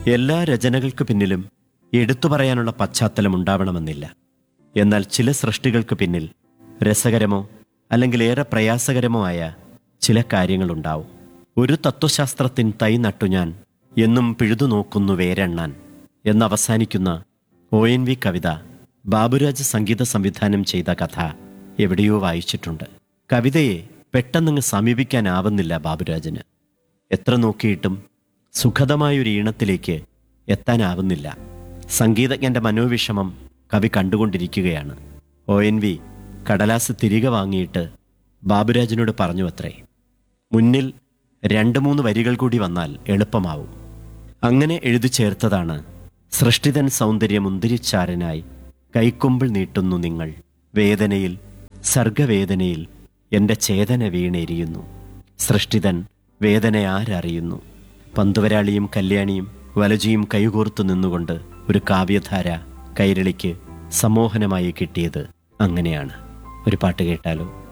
എല്ലാ രചനകൾക്ക് പിന്നിലും എടുത്തു പറയാനുള്ള പശ്ചാത്തലം ഉണ്ടാവണമെന്നില്ല എന്നാൽ ചില സൃഷ്ടികൾക്ക് പിന്നിൽ രസകരമോ അല്ലെങ്കിൽ ഏറെ പ്രയാസകരമോ ആയ ചില കാര്യങ്ങളുണ്ടാവും ഒരു തത്വശാസ്ത്രത്തിൻ തൈ നട്ടു ഞാൻ എന്നും പിഴുതു നോക്കുന്നു വേരെണ്ണാൻ എന്നവസാനിക്കുന്ന ഒ എൻ വി കവിത ബാബുരാജ് സംഗീത സംവിധാനം ചെയ്ത കഥ എവിടെയോ വായിച്ചിട്ടുണ്ട് കവിതയെ പെട്ടെന്നങ്ങ് സമീപിക്കാനാവുന്നില്ല ബാബുരാജന് എത്ര നോക്കിയിട്ടും സുഖതമായൊരു ഈണത്തിലേക്ക് എത്താനാവുന്നില്ല സംഗീതജ്ഞന്റെ മനോവിഷമം കവി കണ്ടുകൊണ്ടിരിക്കുകയാണ് ഒ എൻ വി കടലാസ് തിരികെ വാങ്ങിയിട്ട് ബാബുരാജിനോട് പറഞ്ഞു അത്രേ മുന്നിൽ രണ്ട് മൂന്ന് വരികൾ കൂടി വന്നാൽ എളുപ്പമാവും അങ്ങനെ എഴുതി ചേർത്തതാണ് സൃഷ്ടിതൻ സൗന്ദര്യം മുന്തിരിച്ചാരനായി കൈക്കൊമ്പിൾ നീട്ടുന്നു നിങ്ങൾ വേദനയിൽ സർഗവേദനയിൽ എൻ്റെ ചേതന വീണെരിയുന്നു സൃഷ്ടിതൻ വേദന ആരറിയുന്നു പന്തുവരാളിയും കല്യാണിയും വലജിയും കൈകോർത്തു നിന്നുകൊണ്ട് ഒരു കാവ്യധാര കൈരളിക്ക് സമോഹനമായി കിട്ടിയത് അങ്ങനെയാണ് ഒരു പാട്ട് കേട്ടാലോ